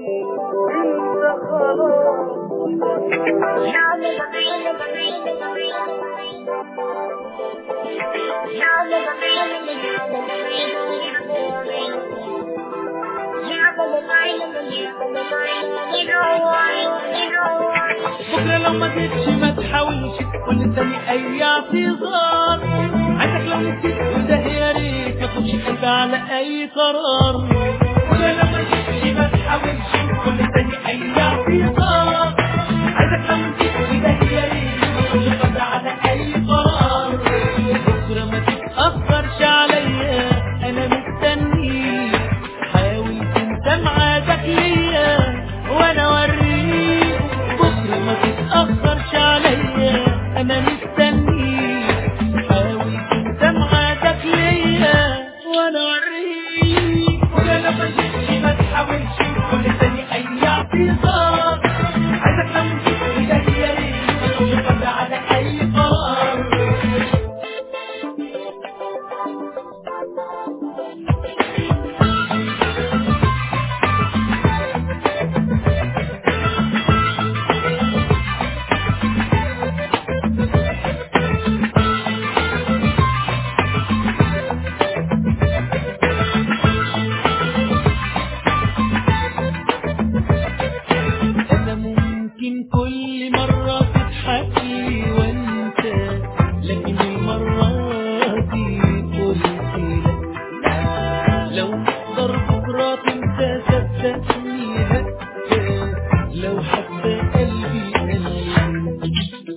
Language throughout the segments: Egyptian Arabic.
انت خلاص بكرة لو ما جيتش ما تحاولش تقول تاني أي اعتذار عايزك لو نسيت وده يا ريت ما تاخدش قلب على أي قرار بكرة لو ما جيتش ما تحاولش تقول تاني أي اعتذار عايزك لو نسيت وده يا ريت ما تاخدش قلب على أي قرار بكرة ما تتأخرش عليا أنا مستنيك حاول تنسى معادك ليا وأنا أوريك بكرة ما تتأخرش عليا أنا مستنيك حاول تنسى معادك ليا وأنا أوريك بكرة لما تجيش ما تحاولش تقول تاني أي اعتذار عايزك لو نسيت وده يا ريت ما تاخدش على أي قرار أنا ممكن كل مرة تضحكي وأنت لكن المرة دي قلت لك لو تقدر بكرة تنسى صدقني هكذا لو حتى قلبي قلبي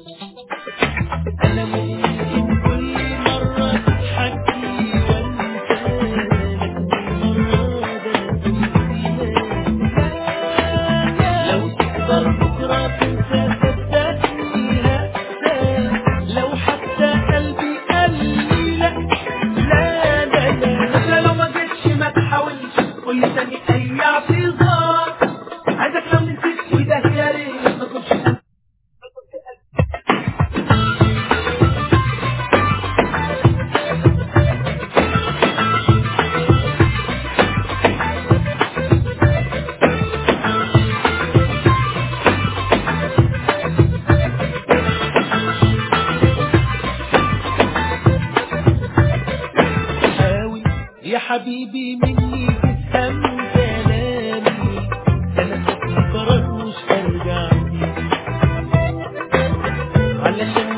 أنا ممكن كل مرة تضحكي وأنت لكن المرة دي قلت لك لو تقدر بكرة تنسى صدقني هكذا لو حتى قلبي قال لي لا لا لا لا لا لو ما جيتش ما تحاولش قول لي تاني أي اعتذار عايزك لو نسيت وده يا ريت ما تكونش حاول يا حبيبي مني تفهم كلامي انا خدت قرار مش هرجع علشان